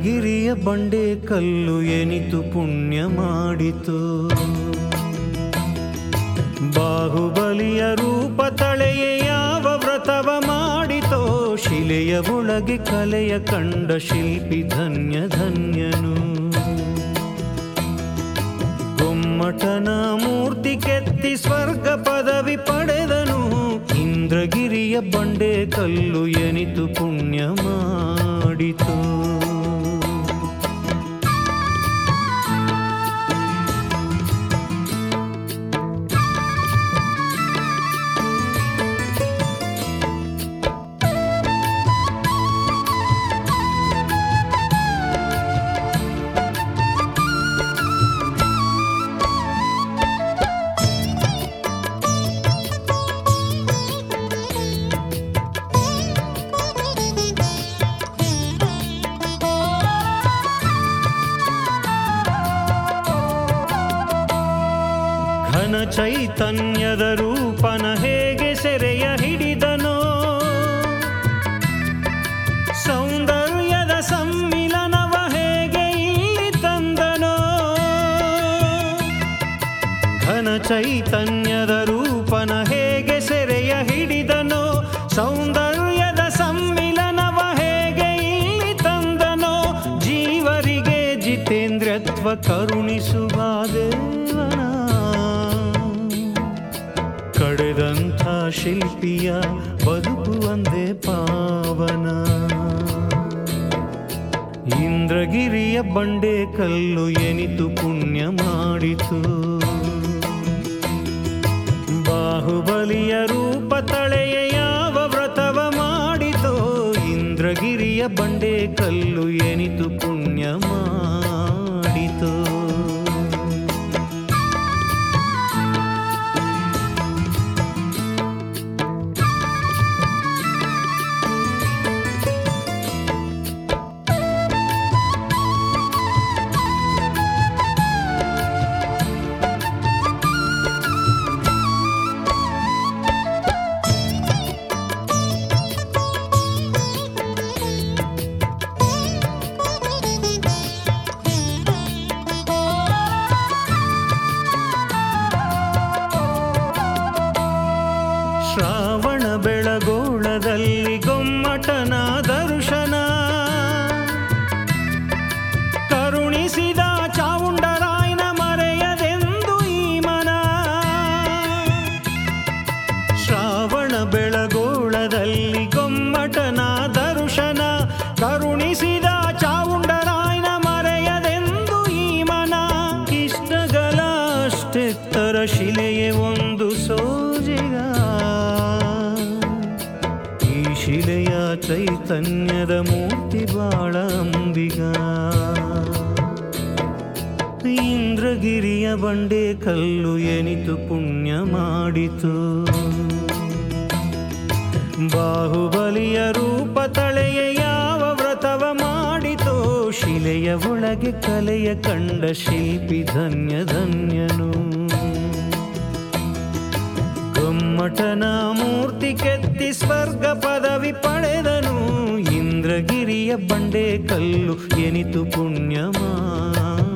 ಇಂದ್ರಗಿರಿಯ ಬಂಡೆ ಕಲ್ಲು ಎನಿತು ಪುಣ್ಯ ಮಾಡಿತು ಬಾಹುಬಲಿಯ ರೂಪ ತಳೆಯೇ ಯಾವ ವ್ರತವ ಮಾಡಿತೋ ಶಿಲೆಯ ಒಳಗೆ ಕಲೆಯ ಕಂಡ ಶಿಲ್ಪಿ ಧನ್ಯ ಧನ್ಯನು ಗೊಮ್ಮಟನ ಮೂರ್ತಿ ಕೆತ್ತಿ ಸ್ವರ್ಗ ಪದವಿ ಪಡೆದನು ಇಂದ್ರಗಿರಿಯ ಬಂಡೆ ಕಲ್ಲು ಎನಿತು ಪುಣ್ಯ ಮಾಡಿತು ಘನ ಚೈತನ್ಯದ ರೂಪನ ಹೇಗೆ ಸೆರೆಯ ಹಿಡಿದನೋ ಸೌಂದರ್ಯದ ಸಮ್ಮಿಲನವ ಹೇಗೆ ಇಲ್ಲಿ ತಂದನೋ ಘನ ಚೈತನ್ಯದ ರೂಪನ ಹೇಗೆ ಸೆರೆಯ ಹಿಡಿದನೋ ಸೌಂದರ್ಯದ ಸಮ್ಮಿಲನವ ಹೇಗೆ ಇಲ್ಲಿ ತಂದನೋ ಜೀವರಿಗೆ ಜಿತೇಂದ್ರತ್ವ ಕರುಣಿಸುವ ದೇವನ ಕಡೆದಂಥ ಶಿಲ್ಪಿಯ ಬದುಕು ಒಂದೇ ಪಾವನ ಇಂದ್ರಗಿರಿಯ ಬಂಡೆ ಕಲ್ಲು ಎನಿತು ಪುಣ್ಯ ಮಾಡಿತು ಬಾಹುಬಲಿಯ ರೂಪ ತಳೆಯ ಯಾವ ವ್ರತವ ಮಾಡಿತೋ ಇಂದ್ರಗಿರಿಯ ಬಂಡೆ ಕಲ್ಲು ಎನಿತು ಪುಣ್ಯ ಮಾಡಿತು ಶ್ರಾವಣ ಬೆಳಗೋಳದಲ್ಲಿ ಗೊಮ್ಮಟನ ದರ್ಶನ ಕರುಣಿಸಿದ ಚಾವುಂಡರಾಯನ ಮರೆಯದೆಂದು ಈ ಮನ ಶ್ರಾವಣ ಬೆಳಗೋಳದಲ್ಲಿ ಗೊಮ್ಮಟನ ದರ್ಶನ ಕರುಣಿಸಿದ ಚಾವುಂಡರಾಯನ ಮರೆಯದೆಂದು ಈ ಮನ ಇಷ್ಟಗಳ ಅಷ್ಟೆತ್ತರ ಶಿಲೆಯೇ ಒಂದು ಸೋಜಿಗ ಈ ಶಿಲೆಯ ಚೈತನ್ಯದ ಮೂರ್ತಿ ಬಾಳ ಅಂಬಿಗ ಇಂದ್ರಗಿರಿಯ ಬಂಡೆ ಕಲ್ಲು ಎನಿತು ಪುಣ್ಯ ಮಾಡಿತು ಬಾಹುಬಲಿಯ ರೂಪ ತಳೆಯ ಯಾವ ವ್ರತವ ಮಾಡಿತೋ ಶಿಲೆಯ ಒಳಗೆ ಕಲೆಯ ಕಂಡ ಶಿಲ್ಪಿ ಧನ್ಯ ಧನ್ಯನು ಗೊಮ್ಮಟನ ಮೂರ್ತಿ ಕೆತ್ತಿ ಸ್ವರ್ಗ ಪದವಿ ಪಡೆದನು ಇಂದ್ರಗಿರಿಯ ಬಂಡೆ ಕಲ್ಲು ಎನಿತು ಪುಣ್ಯ ಮಾಡಿ